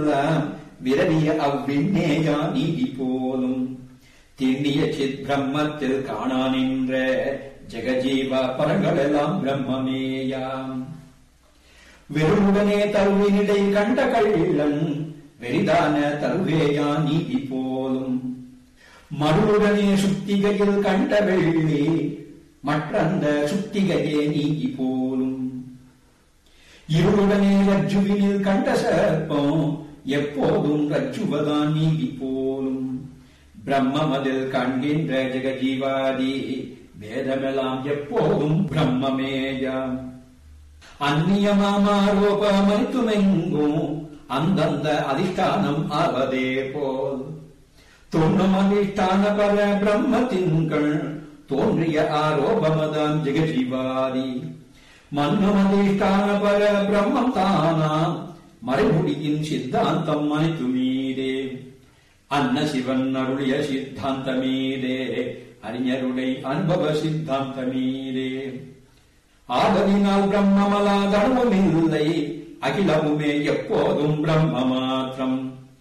எல்லாம் விரவிய அவ்விண்ணேயா நீதி போலும் திண்ணிய சித் பிரம்மத்தில் காணா நின்ற ஜெகஜீவ பரங்களெல்லாம் பிரம்மமேயாம் வெறுமுடனே தருவினிடை கண்ட கள்ளன் வெறிதான தருவேயா நீதி போலும் மறுவுடனே சுத்திகையில் கண்ட வெள்ளி மற்றந்த சுத்திகையே நீதி போலும் இருளுடனே ரஜ்ஜுவினில் கண்ட சர்ப்பம் எப்போதும் ரஜ்ஜுவதான் நீதி போலும் பிரம்மமதில் காண்கின்ற ஜெகஜீவாதி வேதமெல்லாம் எப்போதும் பிரம்மமேயாம் அந்நியமாரோபமனைத்துமெங்கும் அந்தந்த அதிஷ்டானம் ஆவதே போல் தோன்றும் அதிஷ்டான பர பிரம்மத்தின்கள் தோன்றிய ஆரோபமதாம் ஜெகஜீவாதி மன்னும் அதிஷ்டான பர பிரம்மம் தானாம் மறைமுடியின் சித்தாந்தம் அனைத்து மீதே அன்ன சிவன் அருளிய சித்தாந்தமீதே அறிஞருடைய அனுபவ சித்தாந்தமீதே ஆகதினால் பிரம்மமலாதனமும் இல்லை அகிலமுமே எப்போதும் பிரம்ம மாத்திரம்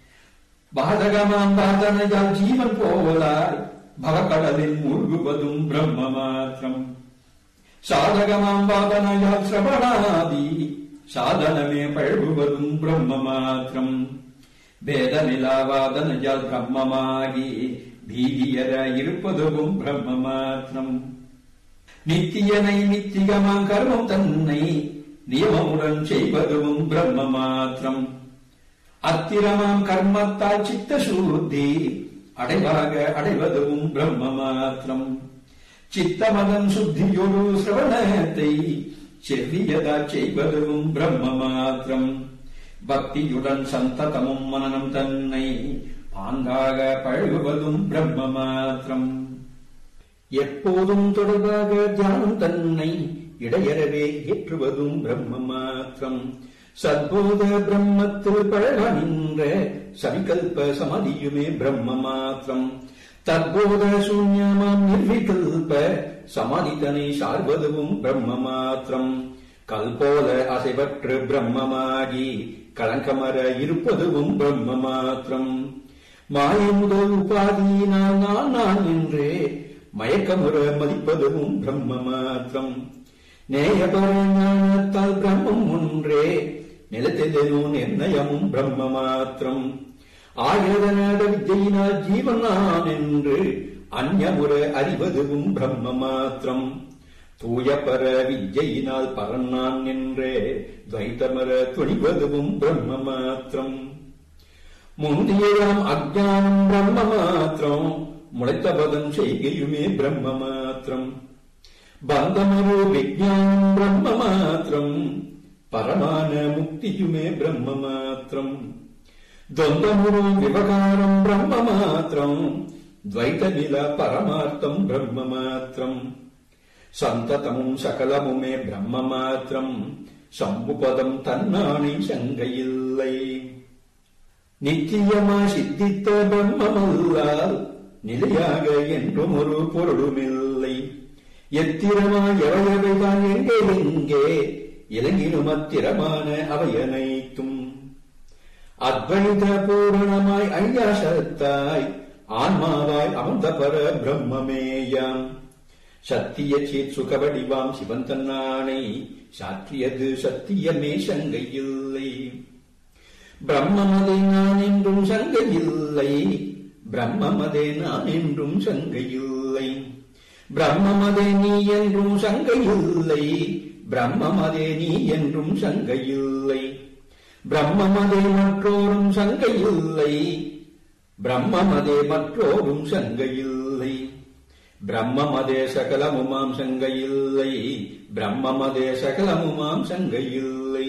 பாதகமாம் பாதனையால் ஜீவன் போவதால் பவக்கடலில் மூழ்குவதும் பிரம்ம மாத்திரம் சாதகமாம் வாதனையால் சிரவணாதி சாதனமே பழகுவதும் பிரம்ம மாத்திரம் வேதமிலாவாதனையால் பிரம்மமாகி பீதியர இருப்பதும் பிரம்ம மாத்திரம் நித்தியனை நித்தியமாம் கர்மம் தன்னை நியமமுடன் செய்வதும் பிரம்ம மாத்திரம் அத்திரமாம் கர்மத்தால் சித்த சூத்தி அடைவாக அடைவதும் பிரம்ம மாத்திரம் சித்தமதன் சுத்தியொரு சிரவணத்தை செவ்வியதா செய்வதும் பிரம்ம மாத்திரம் பக்தியுடன் சந்ததமும் மனனம் தன்னை பாங்காக பழகுவதும் பிரம்ம மாத்திரம் எப்போதும் தொடர்பாக தியானம் தன்னை இடையறவே ஏற்றுவதும் பிரம்ம மாத்திரம் சத்போத பிரம்மத்தில் பழக நின்ற சவிகல்ப சமதியுமே பிரம்ம மாத்திரம் தற்போத சூன்யமாம் நிர்விகல்ப சமாதிதனை சார்வதுவும் பிரம்ம மாத்திரம் கல்போல அசைவற்று பிரம்மமாகி களங்கமர இருப்பதுவும் பிரம்ம மாத்திரம் மாய முதல் உபாதியினால் நான் நான் என்றே மயக்கமுற மதிப்பதுவும் பிரம்ம மாத்திரம் நேயபர ஞானத்தால் பிரம்மம் ஒன்றே நிலத்திலோ நிர்ணயமும் பிரம்ம மாத்திரம் ஆயுதநாத வித்தையினால் ஜீவன் நான் என்று அந்யமுற அறிவதுவும் பிரம்ம மாத்திரம் தூயபர வித்யினால் பரன் நான் என்றே துவைத்தமர துணிவதுவும் பிரம்ம மாத்திரம் முந்தியாம் அஜானம் பிரம்ம மாத்திரம் முளைத்தபதம் செய்கையுமே பிரம்ம மாத்திரம் பந்தமரு விஜானம் பிரம்ம மாத்திரம் பரமான முக்தியுமே பிரம்ம மாத்திரம் ద్వంద్వమును వివకారం బ్రహ్మ మాత్రం ద్వైత నిల పరమార్థం బ్రహ్మ మాత్రం సంతతము సకలముమే బ్రహ్మ మాత్రం சம்புபதம் தன்னானை சங்கையில்லை நித்தியமா சித்தித்த பிரம்மமல்லால் நிலையாக என்றும் ஒரு பொருளுமில்லை எத்திரமா எவையவைதான் எங்கே எங்கே இலங்கினும் அத்திரமான அவையனைத்தும் அத்வைத பூரணமாய் ஐயாசத்தாய் ஆன்மாவாய் அமர்ந்த பர பிரம்மமேயாம் சத்திய சேத் சுகவடிவாம் சிவன் தன்னானை சாற்றியது சத்தியமே சங்கையில்லை பிரம்மமதே நான் என்றும் சங்கையில்லை பிரம்மமதே நான் என்றும் சங்கையில்லை பிரம்மமதே நீ என்றும் சங்கையில்லை பிரம்மமதே நீ என்றும் சங்கையில்லை பிரம்மமதே மற்றோரும் சங்கையில்லை பிரம்மமதே மற்றோரும் சங்கையில்லை பிரம்மமதே சகலமுமாம் சங்கையில்லை பிரம்மமதே சகலமுமாம் சங்கையில்லை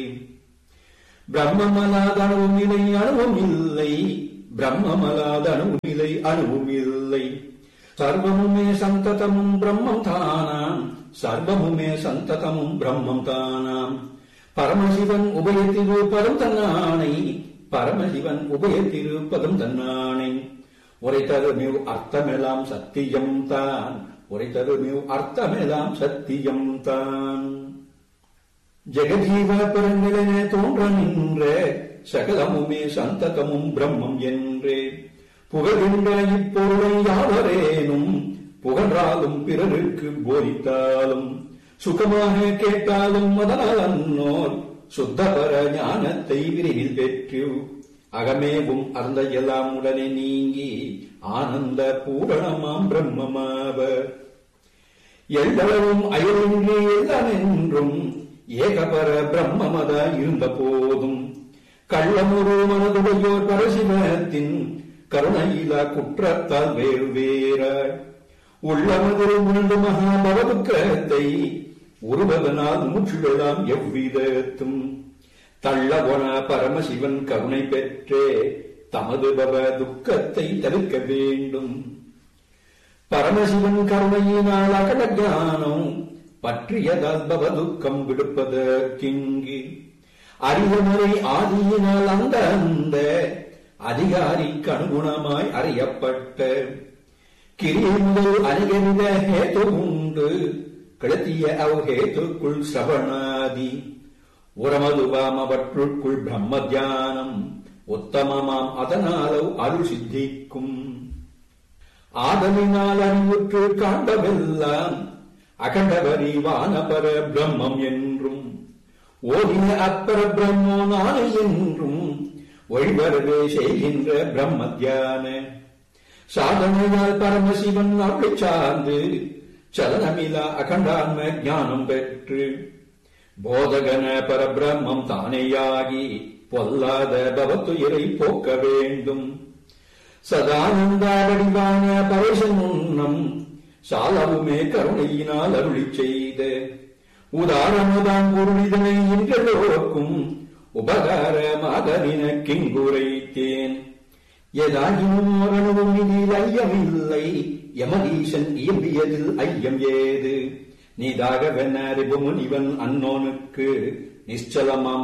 பிரம்மமலாத அணுவும் இல்லை அணுவும் இல்லை பிரம்மமலாத அணுவும் இல்லை அணுவும் இல்லை சர்வமுமே சந்ததமும் பிரம்மம் தானாம் சர்வமுமே சந்ததமும் பிரம்மம் தானாம் பரமசிவன் உபயத்திரு பதம் தன்னானை பரமசிவன் உபயத்திரு பதம் தன்னானை உரைத்தருமிவ் அர்த்தமெல்லாம் சத்தியம் தான் உரைத்தருமிவ் அர்த்தமெல்லாம் சத்தியம் தான் ஜெகஜீவ பெருநிலனே தோன்ற நின்ற சகலமுமே சந்ததமும் பிரம்மம் என்றே புகழ்கின்ற இப்பொருளை யாவரேனும் புகன்றாலும் பிறருக்கு போதித்தாலும் சுகமாக கேட்டாலும் அதனால் அன்னோர் சுத்தபர ஞானத்தை விரைவில் பெற்று அகமேவும் அறந்த எல்லாம் உடனே நீங்கி ஆனந்த பூரணமாம் பிரம்மமாவர் எல்லளவும் அயலின்றி எல்லாம் என்றும் ஏகபர பிரம்மமத இருந்த போதும் கள்ளமுரு மனதுடையோர் பரசிவத்தின் கருணையில குற்றத்தால் வேறு வேறாய் உள்ளமதில் உண்டு மகாபவதுக்கத்தை உருவதனால் மூச்சுடலாம் எவ்விதத்தும் தள்ளவன பரமசிவன் கருணை பெற்றே தமது பவ துக்கத்தை தவிர்க்க வேண்டும் பரமசிவன் கருணையினால் அகட ஞானம் பற்றியதால் பவ துக்கம் விடுப்பதற்கிங்கு அறிவுமுறை ஆதியினால் அந்த அந்த அதிகாரிக்கு அனுகுணமாய் அறியப்பட்ட கிரியை முதல் அநேகவித ஹேது உண்டு கிளத்திய அவ் ஹேதுக்குள் சிரவணாதி உரமதுவாம் அவற்றுக்குள் பிரம்ம தியானம் உத்தமமாம் அதனாலோ அருள் சித்திக்கும் ஆதலினால் அறிவுற்று காண்டவெல்லாம் அகண்டவரி வானபர பிரம்மம் என்றும் ஓதின அப்பர பிரம்மோ நானே என்றும் ஒழிவரவே செய்கின்ற பிரம்ம தியான சாதனையால் பரமசிவன் அருளை சார்ந்து சலனமிலா அகண்டான்ம ஞானம் பெற்று போதகன பரபிரம்மம் தானேயாகி பொல்லாத பவத்துயிரை போக்க வேண்டும் சதானந்த வடிவான பரேசன் முன்னம் சாலவுமே கருணையினால் அருளி செய்த உதாரணதான் பொருளிதனை இன்றெல்லோருக்கும் உபகாரமாக நினக்கிங்குரைத்தேன் எதாகினும் மரணமும் இதில் ஐயமில்லை யமதீசன் இயம்பியதில் ஐயம் ஏது நீதாகவென அறிவு முனிவன் அன்னோனுக்கு நிச்சலமாம்